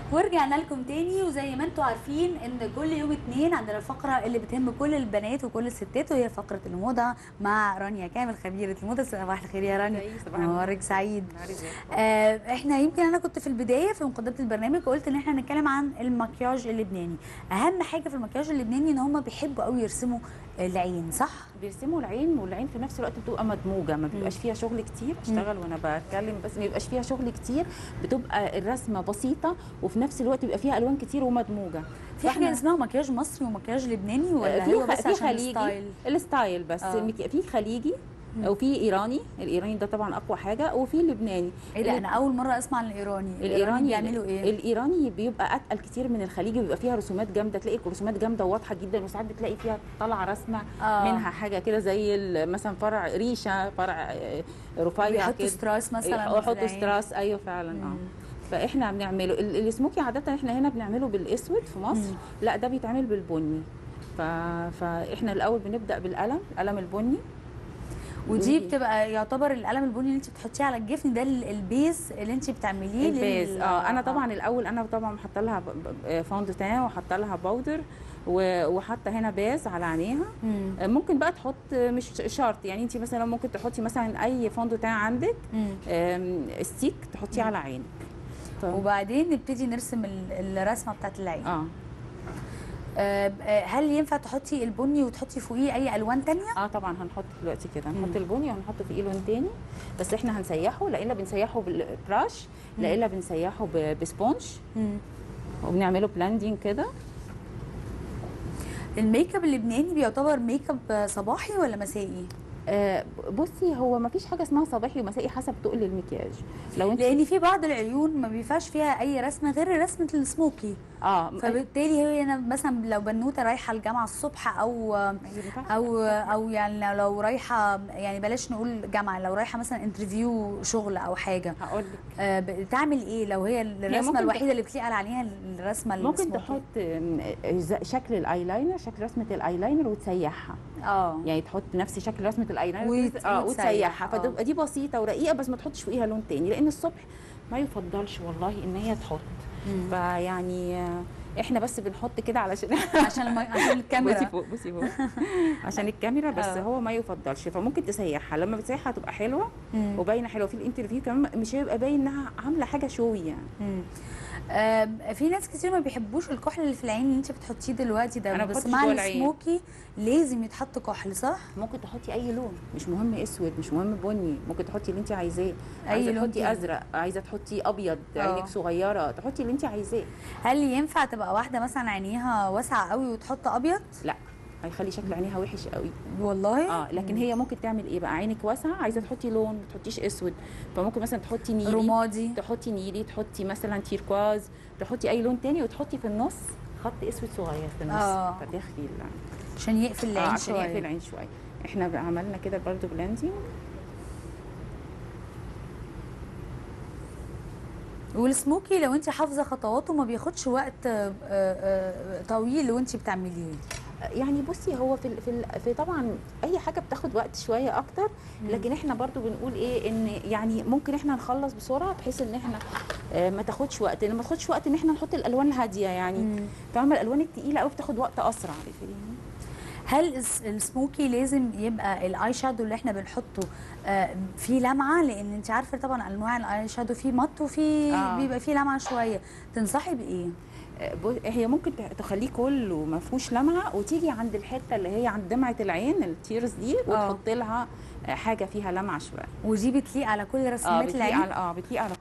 ورجعنا لكم تاني وزي ما انتم عارفين ان كل يوم اتنين عندنا الفقره اللي بتهم كل البنات وكل الستات وهي فقره الموضه مع رانيا كامل خبيره الموضه صباح الخير يا رانيا صباح النور. نهارك سعيد نهار ازاي؟ آه احنا يمكن انا كنت في البدايه في مقدمه البرنامج قلت ان احنا هنتكلم عن المكياج اللبناني اهم حاجه في المكياج اللبناني ان هم بيحبوا قوي يرسموا العين صح بيرسموا العين والعين في نفس الوقت بتبقى مدموجه ما بيبقاش فيها شغل كتير اشتغل وانا بتكلم بس ما بيبقاش فيها شغل كتير بتبقى الرسمه بسيطه وفي نفس الوقت بيبقى فيها الوان كتير ومدموجه في حاجه اسمها مكياج مصري ومكياج لبناني ولا في هو خ- بس في عشان خليجي الستايل الستايل بس آه. المك- في خليجي وفي ايراني الايراني ده طبعا اقوى حاجه وفي لبناني ايه ده ال- انا اول مره اسمع عن الايراني الايراني بيعملوا ايه الايراني بيبقى اتقل كتير من الخليجي بيبقى فيها رسومات جامده تلاقي رسومات جامده وواضحه جدا وساعات بتلاقي فيها طالعه رسمه آه. آه. منها حاجه كده زي ال- مثلا فرع ريشه فرع آه، رفيع بيحطوا كده ستراس مثلا في يحطوا العين. ستراس ايوه فعلا اه مم. فاحنا بنعمله ال- السموكي عاده احنا هنا بنعمله بالاسود في مصر مم. لا ده بيتعمل بالبني ف... فاحنا الاول بنبدا بالقلم القلم البني ودي ودي- بتبقى يعتبر القلم البني اللي انت بتحطيه على الجفن ده ال- البيز اللي انت بتعمليه الباز لل- اه انا طبعا الاول انا طبعا حاطه لها ب- ب- فوندوتان وحاطه لها باودر و- وحاطه هنا باز على عينيها مم. آه، ممكن بقى تحط مش شرط يعني انت مثلا ممكن تحطي مثلا اي فوندوتان عندك مم. آم، ستيك تحطيه على عينك ف... وبعدين نبتدي نرسم ال- الرسمه بتاعت العين اه آه، آه، هل ينفع تحطي البني وتحطي فوقيه اي الوان تانية اه طبعا هنحط دلوقتي كده مم. هنحط البني وهنحط فيه لون تاني بس احنا هنسيحه لا الا بنسيحه بالبراش لا الا بنسيحه ب- بسبونج مم. وبنعمله بلاندينج كده الميك اب اللبناني بيعتبر ميك اب صباحي ولا مسائي آه بصي هو ما فيش حاجه اسمها صباحي ومسائي حسب تقل المكياج لو انت لان في بعض العيون ما بينفعش فيها اي رسمه غير رسمه السموكي اه فبالتالي هي انا مثلا لو بنوته رايحه الجامعه الصبح او او او يعني لو رايحه يعني بلاش نقول جامعه لو رايحه مثلا انترفيو شغل او حاجه هقول لك آه، بتعمل ايه لو هي الرسمه ممكن الوحيده اللي بتليق عليها الرسمه ممكن السموكي؟ تحط آم، ز- شكل الايلاينر شكل رسمه الايلاينر وتسيحها اه يعني تحط نفس شكل رسمه الايلاينر وت- اه وتسيحها، وتسيحها آه. فتبقى دي بسيطه ورقيقه بس ما تحطش فوقيها لون تاني لان الصبح ما يفضلش والله ان هي تحط مم. فيعني آه، احنا بس بنحط كده علشان عشان الم... عشان الكاميرا بصي فوق بصي فوق عشان الكاميرا بس آه. هو ما يفضلش فممكن تسيحها لما بتسيحها هتبقى حلوه مم. وباينه حلوه في الانترفيو كمان مش هيبقى باين انها عامله حاجه شوي يعني مم. آه، في ناس كتير ما بيحبوش الكحل اللي في العين اللي انت بتحطيه دلوقتي ده أنا بس بحطش مع جوه العين. السموكي لازم يتحط كحل صح؟ ممكن تحطي اي لون مش مهم اسود مش مهم بني ممكن تحطي اللي انت عايزاه أي عايزه لون تحطي تاني. ازرق عايزه تحطي ابيض آه. عينك صغيره تحطي اللي انت عايزاه هل ينفع تبقى واحده مثلا عينيها واسعه قوي وتحط ابيض؟ لا هيخلي شكل عينيها وحش قوي والله؟ اه لكن هي ممكن تعمل ايه بقى عينك واسعه عايزه تحطي لون ما تحطيش اسود فممكن مثلا تحطي نيلي رمادي تحطي نيلي تحطي مثلا تيركواز تحطي اي لون تاني وتحطي في النص خط اسود صغير في النص آه. فتخفي ال- عشان يقفل آه العين عشان يقفل شويه العين شويه احنا بقى عملنا كده برضو بلاندينج والسموكي لو انت حافظه خطواته ما بياخدش وقت آه، آه، طويل وانت بتعمليه يعني بصي هو في ال- في, ال- في طبعا اي حاجه بتاخد وقت شويه اكتر لكن احنا برضو بنقول ايه ان يعني ممكن احنا نخلص بسرعه بحيث ان احنا آه، ما تاخدش وقت ان ما تاخدش وقت ان احنا نحط الالوان الهاديه يعني مم. فاهمه الالوان التقيله قوي بتاخد وقت اسرع فاهمة؟ هل الس- السموكي لازم يبقى الاي شادو اللي احنا بنحطه آه، فيه لمعه لان انت عارفه طبعا انواع الاي شادو فيه مط وفيه آه. بيبقى فيه لمعه شويه تنصحي بايه آه، بص- هي ممكن ت- تخليه كله ما فيهوش لمعه وتيجي عند الحته اللي هي عند دمعه العين التيرز دي آه. وتحط لها آه، حاجه فيها لمعه شويه ودي بتليق على كل اه رسمات بتليق العين على اه بتليق على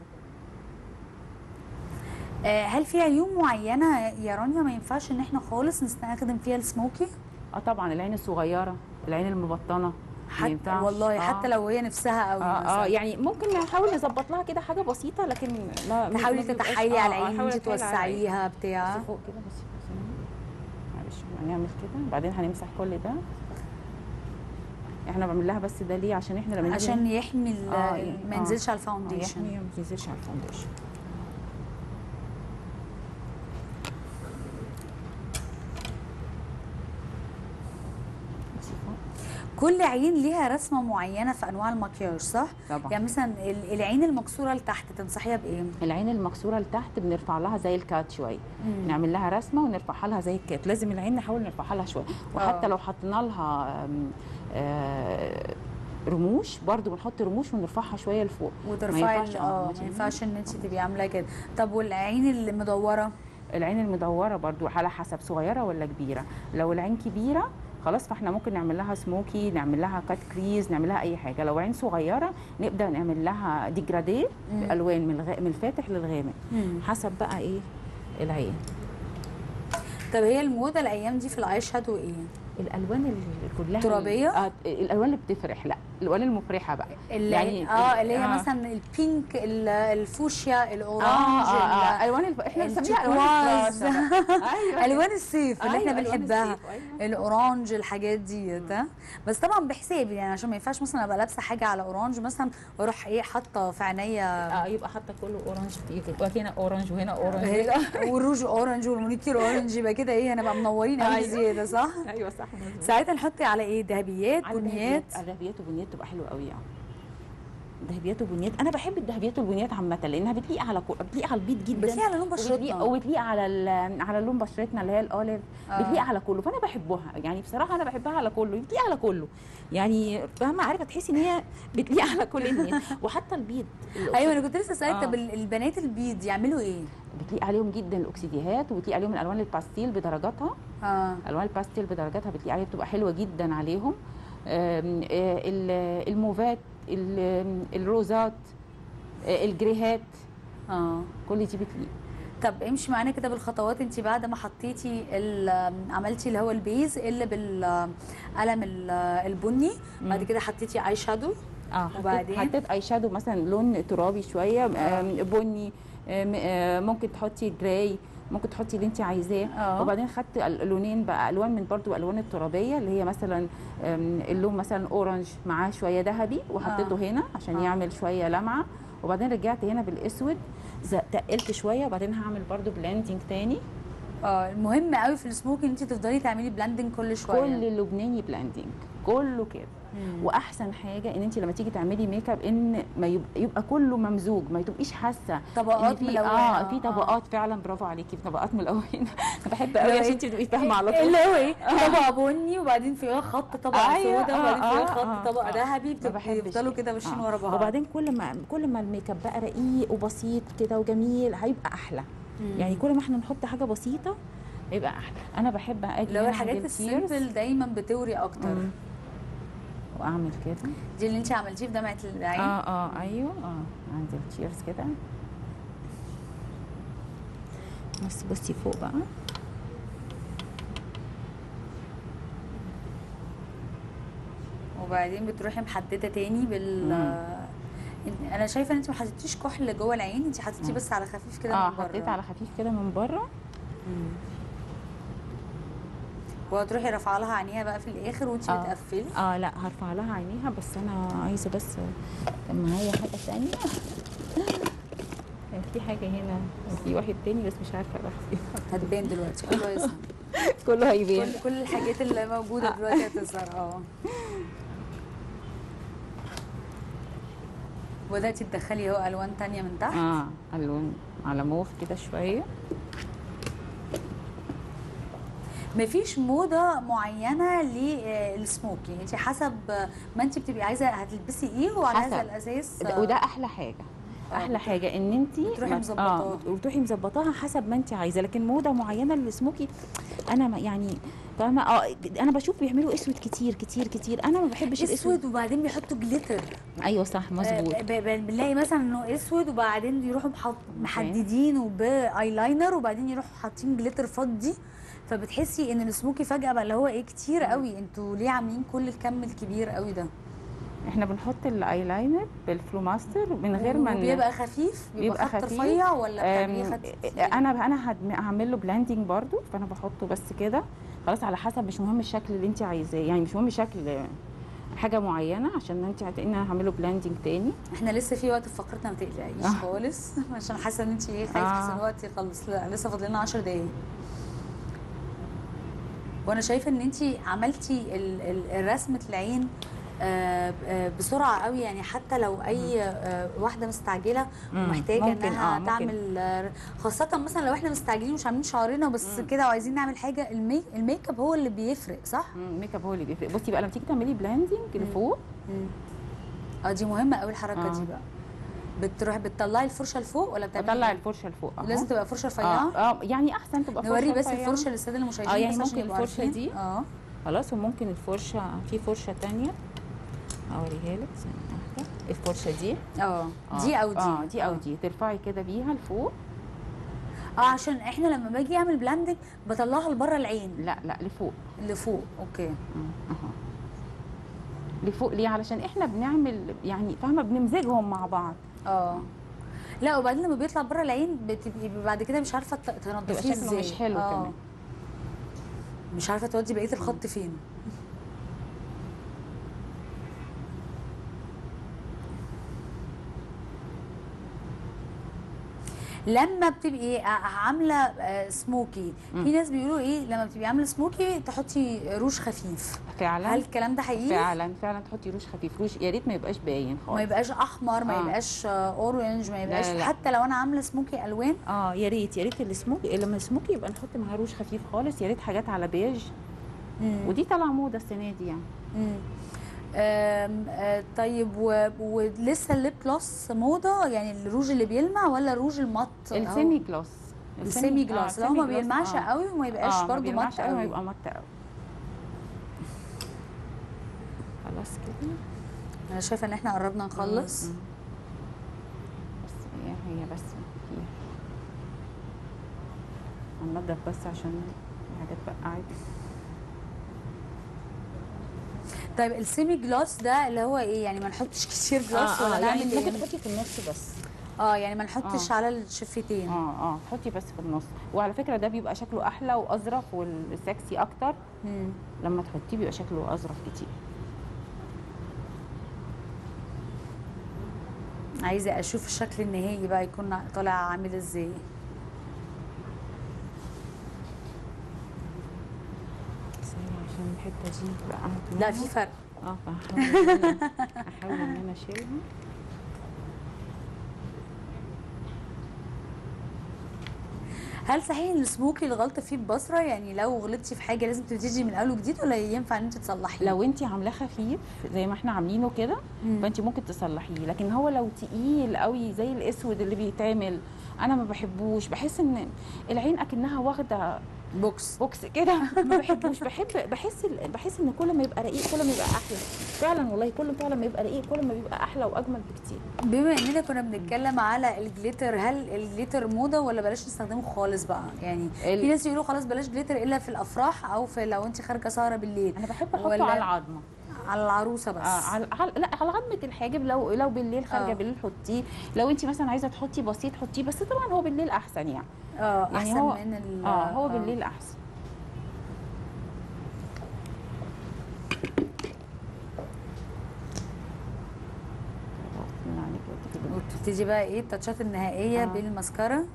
آه، هل في عيون معينه يا رانيا ما ينفعش ان احنا خالص نستخدم فيها السموكي اه طبعا العين الصغيره العين المبطنه ما حتى ينفعش. والله آه. حتى لو هي نفسها قوي اه اه يعني ممكن نحاول نظبط لها كده حاجه بسيطه لكن ما مش- تحاولي ما بيبقاش- تتحايلي آه، على آه، العين أحاول انت أتحايل على العين. توسعيها بتاع بصي فوق كده بصي بصي هنا. معلش هنعمل كده بعدين هنمسح كل ده احنا بعمل لها بس ده ليه عشان احنا لما نيجي- عشان يحمي ال- آه، يعني- ما آه. ينزلش على آه، الفاونديشن يحمي ما ينزلش على الفاونديشن بصي فوق. كل عين ليها رسمه معينه في انواع المكياج صح طبعا يعني مثلا ال- العين المكسوره لتحت تنصحيها بايه العين المكسوره لتحت بنرفع لها زي الكات شويه نعمل لها رسمه ونرفعها لها زي الكات لازم العين نحاول نرفعها لها شويه وحتى آه. لو حطينا لها آم، آه، رموش برضو بنحط رموش ونرفعها شويه لفوق وترفعي ينفعش، ال- آه، اه ماشي. ما ينفعش ان انت تبقي عامله كده طب والعين المدوره العين المدوره برضو على حسب صغيره ولا كبيره لو العين كبيره خلاص فاحنا ممكن نعمل لها سموكي نعمل لها كات كريز نعمل لها اي حاجه لو عين صغيره نبدا نعمل لها ديجراديه مم. بالوان من الغ... من الفاتح للغامق حسب بقى ايه العين طب هي الموضه الايام دي في الاي شادو ايه الالوان اللي كلها ترابية؟ آه الالوان اللي بتفرح لا الالوان المفرحه بقى اللي يعني اه اللي هي آه. مثلا البينك ال- الفوشيا اه الاورانج اه, آه. ال- الوان الف... احنا بنسميها التركواز. الوان الفراشة بقى. ايوه الوان الصيف اللي أيوة، احنا ألوان بنحبها الصيف، أيوة. الاورانج الحاجات ديت ها؟ بس طبعا بحساب يعني عشان ما ينفعش مثلا ابقى لابسه حاجه على اورانج مثلا واروح ايه حاطه في عينيا اه يبقى حتى كله اورانج فيه وهنا اورانج وهنا اورانج والروج اورنج والمونيكير اورنج يبقى كده ايه هنبقى منورين قوي أيوة. زياده صح؟ ايوه صح مظبوط ساعتها نحط على ايه ذهبيات على بنيات الذهبيات الذهبيات وبنيات تبقى حلوه قوي يعني ذهبيات وبنيات انا بحب الذهبيات والبنيات عامه لانها بتليق على كل... بتليق على البيض جدا بتليق على لون وبتليق بشرتنا وبتليق على ال... على لون بشرتنا اللي هي الاوليف آه. بتليق على كله فانا بحبها يعني بصراحه انا بحبها على كله بتليق على كله يعني فاهمه عارفه تحسي ان هي بتليق على كل الناس وحتى البيض ايوه انا كنت لسه اسالك آه. طب ال- البنات البيض يعملوا ايه؟ بتليق عليهم جدا الاكسيديهات وبتليق عليهم الالوان الباستيل بدرجاتها اه الوان الباستيل بدرجاتها بتليق عليها بتبقى حلوه جدا عليهم آم، آه، ال- الموفات ال- الروزات آه، الجريهات اه كل دي بتليق طب امشي معانا كده بالخطوات انت بعد ما حطيتي ال- عملتي اللي هو البيز اللي بالقلم ال- البني بعد كده حطيتي اي شادو اه وبعدين؟ حطيت, حطيت اي شادو مثلا لون ترابي شويه آم، بني آم، آه، ممكن تحطي جراي ممكن تحطي اللي انت عايزاه اه. وبعدين خدت اللونين بقى الوان من برضو الوان الترابيه اللي هي مثلا آم، اللون مثلا اورنج معاه شويه ذهبي وحطيته هنا عشان اه. يعمل شويه لمعه وبعدين رجعت هنا بالاسود ز- تقلت شويه وبعدين هعمل برضو بلندنج تاني اه المهم قوي في السموك ان انت تفضلي تعملي بلاندنج كل شويه كل اللبناني بلندنج كله كده مم. واحسن حاجه ان انت لما تيجي تعملي ميك اب ان ما يبقى, يبقى كله ممزوج ما تبقيش حاسه طبقات إن في ملونة. اه في آه. طبقات فعلا برافو عليكي في طبقات ملونه انا بحب قوي عشان انت تبقي فاهمه على طول اللي هو ايه طبقه بني وبعدين فيها خط طبقه أيوة، سوداء آه، وبعدين فيها آه، خط آه، طبقه آه. ذهبي ما بتبقى- بحبش بيفضلوا كده. كده ماشيين آه. ورا بعض وبعدين كل ما كل ما الميك اب بقى رقيق وبسيط كده وجميل هيبقى احلى يعني كل ما احنا نحط حاجه بسيطه هيبقى احلى انا بحب اجي اللي هو هنا الحاجات عند التيرز السيمبل دايما بتوري اكتر مم. واعمل كده دي اللي انت عملتيه في دمعه العين اه اه ايوه اه عند التيرز كده بس بصي فوق بقى وبعدين بتروحي محدده تاني بال مم. إن- انا شايفه ان انت ما حطيتيش كحل جوه العين انت حطيتيه مم. بس على خفيف كده اه من بره حطيت على خفيف كده من بره مم. وهتروحي رافعه لها عينيها بقى في الاخر وانت آه. بتقفلي اه لا هرفع لها عينيها بس انا عايزه بس معايا حاجه ثانيه كان في حاجه هنا في واحد تاني بس مش عارفه راح فين هتبان دلوقتي كله يظهر كله هيبان كل كل الحاجات اللي موجوده دلوقتي هتظهر اه بدأتي تدخلي اهو الوان تانية من تحت اه الوان على موف كده شويه مفيش موضه معينه للسموك يعني انت حسب ما انت بتبقي عايزه هتلبسي ايه وعلى حسب. هذا الاساس ده- وده احلى حاجه آه، احلى حاجه ان انت بتروحي مظبطاها. وتروحي مظبطاها حسب ما انت عايزه لكن موضه معينه للسموكي انا ما- يعني فاهمه اه انا بشوف بيعملوا اسود كتير كتير كتير انا ما بحبش الاسود اسود وبعدين بيحطوا جليتر ايوه صح مظبوط آه، ب- ب- بنلاقي مثلا انه اسود وبعدين يروحوا محط- محددينه بايلاينر وبعدين يروحوا حاطين جليتر فضي فبتحسي ان السموكي فجاه بقى اللي هو ايه كتير قوي انتوا ليه عاملين كل الكم الكبير قوي ده احنا بنحط الايلاينر بالفلوماستر من غير ما ن- بيبقى خفيف بيبقى, بيبقى خط خفيف. رفيع ولا بتعمليه أم، خط انا انا هدم- هعمل له بلاندنج برضو فانا بحطه بس كده خلاص على حسب مش مهم الشكل اللي انت عايزاه يعني مش مهم شكل حاجه معينه عشان انت هتقولي انا هعمله بلاندنج تاني احنا لسه في وقت في فقرتنا ما تقلقيش آه. خالص عشان حاسه ان انت ايه خايفه آه. احسن الوقت يخلص لا لسه فاضل لنا 10 دقايق وانا شايفه ان انت عملتي ال- ال- الرسمه العين آه، آه، بسرعه قوي يعني حتى لو اي آه، واحده مستعجله مم. ومحتاجه ممكن، انها آه، ممكن. تعمل آه، خاصه مثلا لو احنا مستعجلين ومش عاملين شعرنا بس كده وعايزين نعمل حاجه الميك الميك اب هو اللي بيفرق صح مم، الميك اب هو اللي بيفرق بصي بقى لما تيجي تعملي بلندنج لفوق اه دي مهمه قوي الحركه آه. دي بقى بتروح بتطلعي الفرشه لفوق ولا بتعملي بطلع إيه؟ الفرشه لفوق أهو. لازم تبقى فرشه رفيعه اه اه يعني احسن تبقى نوري فرشة بس رفيعة. الفرشه للساده المشاهدين آه، يعني بس عشان ممكن يبقوا الفرشة عارفين. دي؟ اه خلاص وممكن الفرشه في فرشه تانية اوريها لك ثانية واحدة. الفرشه دي اه آه. دي او دي اه دي او دي ترفعي كده بيها لفوق اه عشان احنا لما باجي اعمل بلاندنج بطلعها لبره العين لا لا لفوق اللي فوق اوكي مم، اهو لفوق ليه علشان احنا بنعمل يعني فاهمه بنمزجهم مع بعض اه لا وبعدين لما بيطلع بره العين بتبقي بعد كده مش عارفه ت- بيبقى تنضفيه شكله ازاي مش حلو آه. كمان مش عارفه تودي بقيه الخط فين لما بتبقي ع- عامله آه، سموكي في ناس بيقولوا ايه لما بتبقي عامله سموكي تحطي روج خفيف فعلا هل الكلام ده حقيقي فعلا فعلا تحطي روج خفيف روج يا ريت ما يبقاش باين خالص ما يبقاش احمر ما آه. يبقاش آه، اورنج ما يبقاش لا. حتى لو انا عامله سموكي الوان اه يا ريت يا ريت السموكي لما السموكي يبقى نحط معاه روج خفيف خالص يا ريت حاجات على بيج مم. ودي طالعه موضه السنه دي يعني مم. آم، آه، طيب و- ولسه الليب جلوس موضه يعني الروج اللي بيلمع ولا الروج المط السيمي جلوس السيمي جلوس لو ما السيمي جلوس، بيلمعش آه. قوي وما يبقاش آه، ما برضو بيلمعش مط قوي ما قوي يبقى مط قوي خلاص كده انا شايفه ان احنا قربنا نخلص مم. بس هي هي بس فيها هننضف بس عشان الحاجات بقعت طيب السيمي جلوس ده اللي هو ايه يعني ما نحطش كتير جلوس ولا يعني نعمل ممكن إيه؟ تحطي في النص بس اه يعني ما نحطش آه. على الشفتين اه اه حطي بس في النص وعلى فكره ده بيبقى شكله احلى واظرف والسكسي اكتر مم. لما تحطيه بيبقى شكله اظرف كتير عايزه اشوف الشكل النهائي بقى يكون طالع عامل ازاي ثانية عشان الحته دي بقعت لا في فرق اه فهحاول إن أنا- احاول ان انا اشيلها هل صحيح ان السموكي الغلط فيه ببصره يعني لو غلطتي في حاجه لازم تبتدي من اول وجديد ولا ينفع ان انت تصلحيه لو انت عاملاه خفيف زي ما احنا عاملينه كده مم. فانت ممكن تصلحيه لكن هو لو تقيل قوي زي الاسود اللي بيتعمل انا ما بحبوش بحس ان العين اكنها واخده بوكس بوكس كده ما بحبوش بحب بحس ال- بحس ان كل ما يبقى رقيق كل ما يبقى احلى فعلا والله كل فعلا ما يبقى رقيق كل ما بيبقى احلى واجمل بكتير بما اننا كنا بنتكلم على الجليتر هل الجليتر موضه ولا بلاش نستخدمه خالص بقى يعني ال- في ناس يقولوا خلاص بلاش جليتر الا في الافراح او في لو انت خارجه سهره بالليل انا بحب احطه ولا- على العظمه على العروسه بس آه على على لا على عظمه الحاجب لو لو بالليل خارجه آه. بالليل حطيه لو انت مثلا عايزه تحطي بسيط حطيه بس طبعا هو بالليل احسن يعني اه يعني احسن هو- من ال اه هو بالليل احسن خلاص، من عليك وقت كده. وبتبتدي بقى ايه التاتشات النهائيه آه. بالماسكارا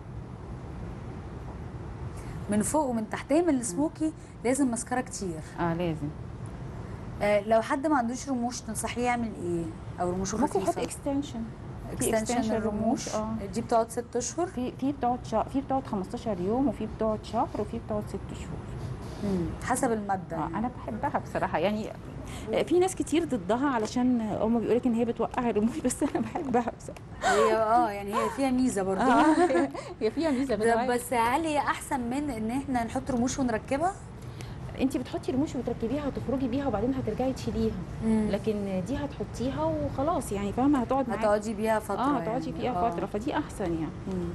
من فوق ومن تحت دايما السموكي لازم ماسكارا كتير اه لازم آه لو حد ما عندوش رموش تنصحيه يعمل ايه او رموشه ممكن يحط خفيفه اكستنشن اكستنشن الرموش اه دي بتقعد ست اشهر في في بتقعد شهر في بتقعد 15 يوم وفي بتقعد شهر وفي بتقعد 6 شهور مم. حسب الماده اه يعني. انا بحبها بصراحه يعني في ناس كتير ضدها علشان هم بيقولوا لك ان هي بتوقع الرموش بس انا بحبها بصراحه هي اه يعني هي فيها ميزه برضو اه هي فيها ميزه ده بالعكس. بس هل هي احسن من ان احنا نحط رموش ونركبها انت بتحطي رموش وتركبيها وتخرجي بيها وبعدين هترجعي تشيليها لكن دي هتحطيها وخلاص يعني فاهمه هتقعد معاكي هتقعدي بيها فتره اه هتقعدي يعني. فيها آه. فتره فدي احسن يعني مم.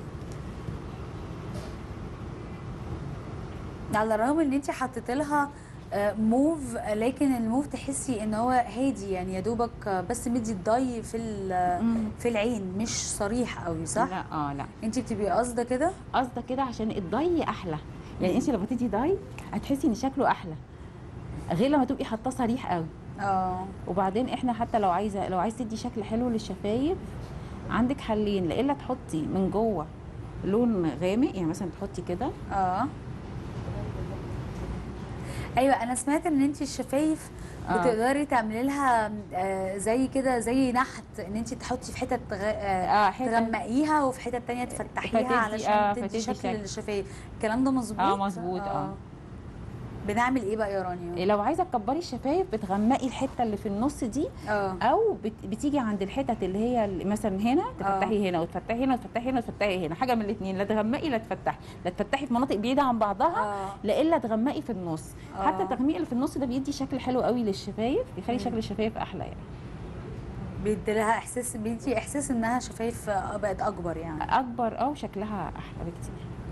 على الرغم ان انت حطيت لها آه، موف لكن الموف تحسي ان هو هادي يعني يا دوبك آه، بس مدي الضي في ال- مم. في العين مش صريح قوي صح لا اه لا انت بتبقي قاصده كده قصدك كده عشان الضي احلى يعني انت لما تدي ضي هتحسي ان شكله احلى غير لما تبقي حاطاه صريح قوي اه وبعدين احنا حتى لو عايزه لو عايز تدي شكل حلو للشفايف عندك حلين لا الا تحطي من جوه لون غامق يعني مثلا تحطي كده اه ايوه انا سمعت ان انت الشفايف آه. بتقدري تعملي لها آه، زي كده زي نحت ان انت تحطي في حتت تغ... آه اه حته تغمقيها وفي حته تانية تفتحيها فتدي- علشان آه، تدي فتدي شكل شكل. للشفايف الكلام ده مظبوط آه، مظبوط، آه. بنعمل ايه بقى يا رانيا لو عايزه تكبري الشفايف بتغمقي الحته اللي في النص دي اه او بت- بتيجي عند الحتت اللي هي اللي مثلا هنا تفتحي هنا وتفتحي هنا وتفتحي هنا وتفتحي هنا حاجه من الاثنين لا تغمقي لا تفتحي لا تفتحي في مناطق بعيده عن بعضها اه لا الا تغمقي في النص آه. حتى التغميق اللي في النص ده بيدي شكل حلو قوي للشفايف بيخلي مم. شكل الشفايف احلى يعني بيدي لها احساس بيدي احساس انها شفايف آه، بقت اكبر يعني اكبر او شكلها احلى بكتير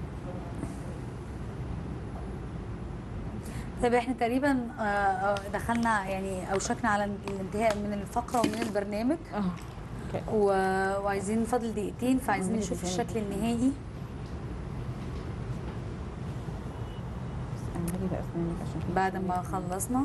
طيب احنا تقريبا آه، آه، دخلنا يعني اوشكنا على الانتهاء من الفقره ومن البرنامج اه و... وعايزين فاضل دقيقتين فعايزين عندك نشوف ديزاين. الشكل النهائي اعملي بقى اسنانك عشان في بعد ما خلصنا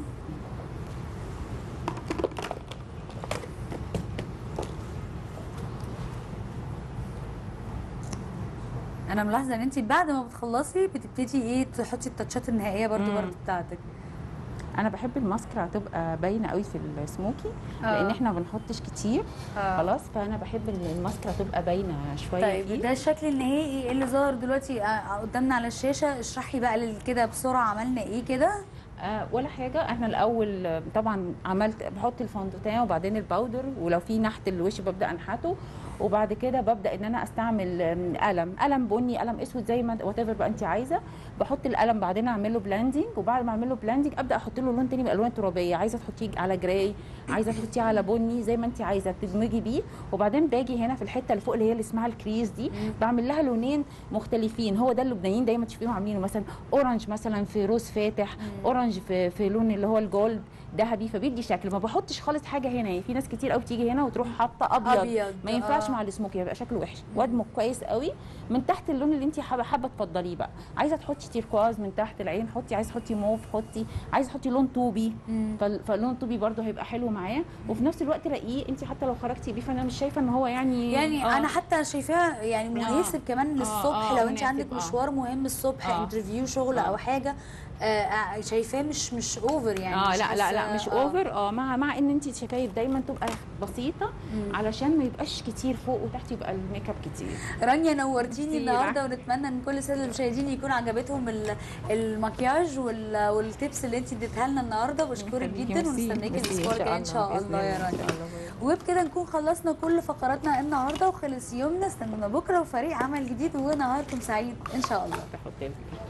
انا ملاحظه ان انت بعد ما بتخلصي بتبتدي ايه تحطي التاتشات النهائيه برضو مم. برضو بتاعتك انا بحب الماسكرا تبقى باينه قوي في السموكي لان آه. احنا ما بنحطش كتير آه. خلاص فانا بحب ان الماسكرا تبقى باينه شويه طيب فيه. ده الشكل النهائي اللي ظهر دلوقتي آه، قدامنا على الشاشه اشرحي بقى لل- كده بسرعه عملنا ايه كده آه ولا حاجه احنا الاول آه، طبعا عملت بحط الفوندوتان وبعدين الباودر ولو في نحت الوش ببدا انحته وبعد كده ببدا ان انا استعمل آم، قلم قلم بني قلم اسود زي ما وات ايفر بقى انت عايزه بحط القلم بعدين اعمل له بلاندنج وبعد ما اعمل له بلاندنج ابدا احط له لون تاني من الالوان الترابيه عايزه تحطيه على جراي عايزه تحطيه على بني زي ما انت عايزه تدمجي بيه وبعدين باجي هنا في الحته اللي فوق اللي هي اللي اسمها الكريز دي بعمل لها لونين مختلفين هو ده اللبنانيين دايما تشوفيهم عاملينه مثلا اورنج مثلا في روز فاتح اورنج في في لون اللي هو الجولد ذهبي فبيدي شكل ما بحطش خالص حاجه هنا يعني في ناس كتير قوي بتيجي هنا وتروح حاطه ابيض, أبيض، ما ينفعش آه. مع السموكي يبقى شكله وحش وادمج كويس قوي من تحت اللون اللي انت حابه حابه تفضليه بقى عايزه تحطي تيركواز من تحت العين حطي عايزه تحطي موف حطي عايزه تحطي لون طوبي مم. فال- فاللون الطوبي برده هيبقى حلو معاه وفي نفس الوقت رقيق انت حتى لو خرجتي بيه فانا مش شايفه ان هو يعني يعني آه. انا حتى شايفاه يعني مناسب كمان للصبح آه، لو انت مناسب، عندك آه. مشوار مهم الصبح آه. انترفيو شغل آه. او حاجه آه، آه، شايفاه مش مش اوفر يعني اه مش لا لا لا حاسة- مش آه. اوفر اه مع مع ان انت شفايف دايما تبقى بسيطه مم. علشان ما يبقاش كتير فوق وتحت يبقى الميك اب كتير رانيا نورتيني ميرسي، النهارده ونتمنى ان كل الساده المشاهدين يكون عجبتهم ال- المكياج وال- والتيبس اللي انت اديتها لنا النهارده بشكرك ميرسي، جدا ميرسي، ونستناكي ميرسي، الاسبوع الجاي ان شاء بإذن الله يا إن رانيا شاء الله. وبكده نكون خلصنا كل فقراتنا النهارده وخلص يومنا استنونا بكره وفريق عمل جديد ونهاركم سعيد ان شاء الله تحط